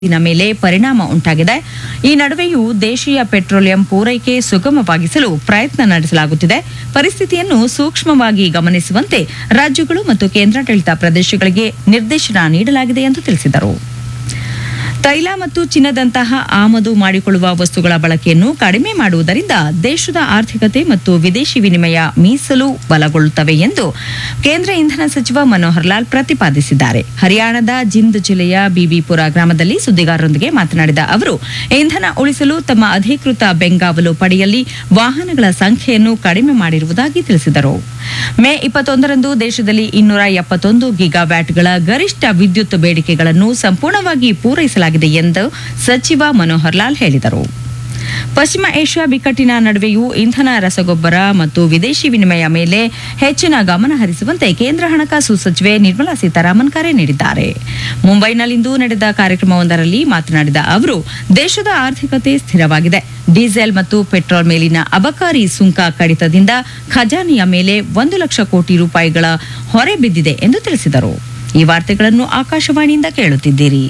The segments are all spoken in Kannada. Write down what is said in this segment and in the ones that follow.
ನ ಮೇಲೆ ಪರಿಣಾಮ ಉಂಟಾಗಿದೆ ಈ ನಡುವೆಯೂ ದೇಶೀಯ ಪೆಟ್ರೋಲಿಯಂ ಪೂರೈಕೆ ಸುಗಮವಾಗಿಸಲು ಪ್ರಯತ್ನ ನಡೆಸಲಾಗುತ್ತಿದೆ ಪರಿಸ್ಥಿತಿಯನ್ನು ಸೂಕ್ಷ್ಮವಾಗಿ ಗಮನಿಸುವಂತೆ ರಾಜ್ಯಗಳು ಮತ್ತು ಕೇಂದ್ರಾಡಳಿತ ಪ್ರದೇಶಗಳಿಗೆ ನಿರ್ದೇಶನ ನೀಡಲಾಗಿದೆ ಎಂದು ತಿಳಿಸಿದರು ತೈಲ ಮತ್ತು ಚಿನ್ನದಂತಹ ಆಮದು ಮಾಡಿಕೊಳ್ಳುವ ವಸ್ತುಗಳ ಬಳಕೆಯನ್ನು ಕಡಿಮೆ ಮಾಡುವುದರಿಂದ ದೇಶದ ಆರ್ಥಿಕತೆ ಮತ್ತು ವಿದೇಶಿ ವಿನಿಮಯ ಮೀಸಲು ಬಲಗೊಳ್ಳುತ್ತವೆ ಎಂದು ಕೇಂದ್ರ ಇಂಧನ ಸಚಿವ ಮನೋಹರ್ ಲಾಲ್ ಪ್ರತಿಪಾದಿಸಿದ್ದಾರೆ ಹರಿಯಾಣದ ಜಿಂದ್ ಜಿಲ್ಲೆಯ ಬಿಬಿಪುರ ಗ್ರಾಮದಲ್ಲಿ ಸುದ್ದಿಗಾರರೊಂದಿಗೆ ಮಾತನಾಡಿದ ಅವರು ಇಂಧನ ಉಳಿಸಲು ತಮ್ಮ ಅಧಿಕೃತ ಬೆಂಗಾವಲು ಪಡೆಯಲ್ಲಿ ವಾಹನಗಳ ಸಂಖ್ಯೆಯನ್ನು ಕಡಿಮೆ ಮಾಡಿರುವುದಾಗಿ ತಿಳಿಸಿದರು ಮೇ ಇಪ್ಪತ್ತೊಂದರಂದು ದೇಶದಲ್ಲಿ ಇನ್ನೂರ ಎಪ್ಪತ್ತೊಂದು ಗಿಗಾವ್ಯಾಟ್ಗಳ ಗರಿಷ್ಠ ವಿದ್ಯುತ್ ಬೇಡಿಕೆಗಳನ್ನು ಸಂಪೂರ್ಣವಾಗಿ ಪೂರೈಸಲಾಗಿದೆ ಎಂದು ಸಚಿವ ಮನೋಹರ್ ಲಾಲ್ ಹೇಳಿದರು ಪಶ್ಚಿಮ ಏಷ್ಯಾ ಬಿಕ್ಕಟ್ಟಿನ ನಡುವೆಯೂ ಇಂಧನ ರಸಗೊಬ್ಬರ ಮತ್ತು ವಿದೇಶಿ ವಿನಿಮಯ ಮೇಲೆ ಹೆಚ್ಚಿನ ಗಮನ ಹರಿಸುವಂತೆ ಕೇಂದ್ರ ಹಣಕಾಸು ಸಚಿವೆ ನಿರ್ಮಲಾ ಸೀತಾರಾಮನ್ ಕರೆ ನೀಡಿದ್ದಾರೆ ಮುಂಬೈನಲ್ಲಿಂದು ನಡೆದ ಕಾರ್ಯಕ್ರಮವೊಂದರಲ್ಲಿ ಮಾತನಾಡಿದ ಅವರು ದೇಶದ ಆರ್ಥಿಕತೆ ಸ್ಥಿರವಾಗಿದೆ ಡೀಸೆಲ್ ಮತ್ತು ಪೆಟ್ರೋಲ್ ಮೇಲಿನ ಅಬಕಾರಿ ಸುಂಕ ಕಡಿತದಿಂದ ಖಜಾನೆಯ ಮೇಲೆ ಒಂದು ಲಕ್ಷ ಕೋಟಿ ರೂಪಾಯಿಗಳ ಹೊರೆ ಬಿದ್ದಿದೆ ಎಂದು ತಿಳಿಸಿದರು ಈ ವಾರ್ತೆಗಳನ್ನು ಆಕಾಶವಾಣಿಯಿಂದ ಕೇಳುತ್ತಿದ್ದೀರಿ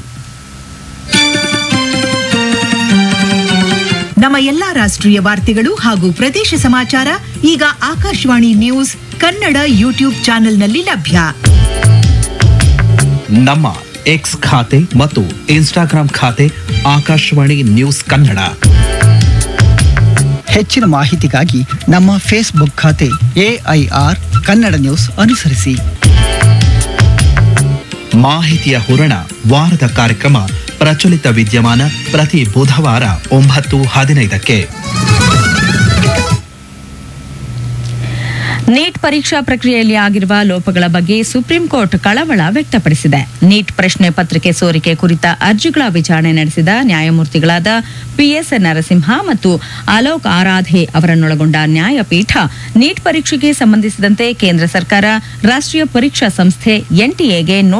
ನಮ್ಮ ಎಲ್ಲಾ ರಾಷ್ಟ್ರೀಯ ವಾರ್ತೆಗಳು ಹಾಗೂ ಪ್ರದೇಶ ಸಮಾಚಾರ ಈಗ ಆಕಾಶವಾಣಿ ನ್ಯೂಸ್ ಕನ್ನಡ ಯೂಟ್ಯೂಬ್ ಚಾನೆಲ್ನಲ್ಲಿ ಲಭ್ಯ ನಮ್ಮ ಎಕ್ಸ್ ಖಾತೆ ಮತ್ತು ಇನ್ಸ್ಟಾಗ್ರಾಂ ಖಾತೆ ಆಕಾಶವಾಣಿ ನ್ಯೂಸ್ ಕನ್ನಡ ಹೆಚ್ಚಿನ ಮಾಹಿತಿಗಾಗಿ ನಮ್ಮ ಫೇಸ್ಬುಕ್ ಖಾತೆ ಎಐಆರ್ ಕನ್ನಡ ನ್ಯೂಸ್ ಅನುಸರಿಸಿ ಮಾಹಿತಿಯ ಹೂರಣ ವಾರದ ಕಾರ್ಯಕ್ರಮ ಪ್ರಚಲಿತ ವಿದ್ಯಮಾನ ಪ್ರತಿ ಬುಧವಾರ ಒಂಬತ್ತು ಹದಿನೈದಕ್ಕೆ ನೀಟ್ ಪರೀಕ್ಷಾ ಪ್ರಕ್ರಿಯೆಯಲ್ಲಿ ಆಗಿರುವ ಲೋಪಗಳ ಬಗ್ಗೆ ಸುಪ್ರೀಂ ಕೋರ್ಟ್ ಕಳವಳ ವ್ಯಕ್ತಪಡಿಸಿದೆ ನೀಟ್ ಪ್ರಶ್ನೆ ಪತ್ರಿಕೆ ಸೋರಿಕೆ ಕುರಿತ ಅರ್ಜಿಗಳ ವಿಚಾರಣೆ ನಡೆಸಿದ ನ್ಯಾಯಮೂರ್ತಿಗಳಾದ ಪಿಎಸ್ ನರಸಿಂಹ ಮತ್ತು ಅಲೋಕ್ ಆರಾಧೆ ಅವರನ್ನೊಳಗೊಂಡ ನ್ಯಾಯಪೀಠ ನೀಟ್ ಪರೀಕ್ಷೆಗೆ ಸಂಬಂಧಿಸಿದಂತೆ ಕೇಂದ್ರ ಸರ್ಕಾರ ರಾಷ್ಟ್ರೀಯ ಪರೀಕ್ಷಾ ಸಂಸ್ಥೆ ಎನ್ಟಿಎಗೆ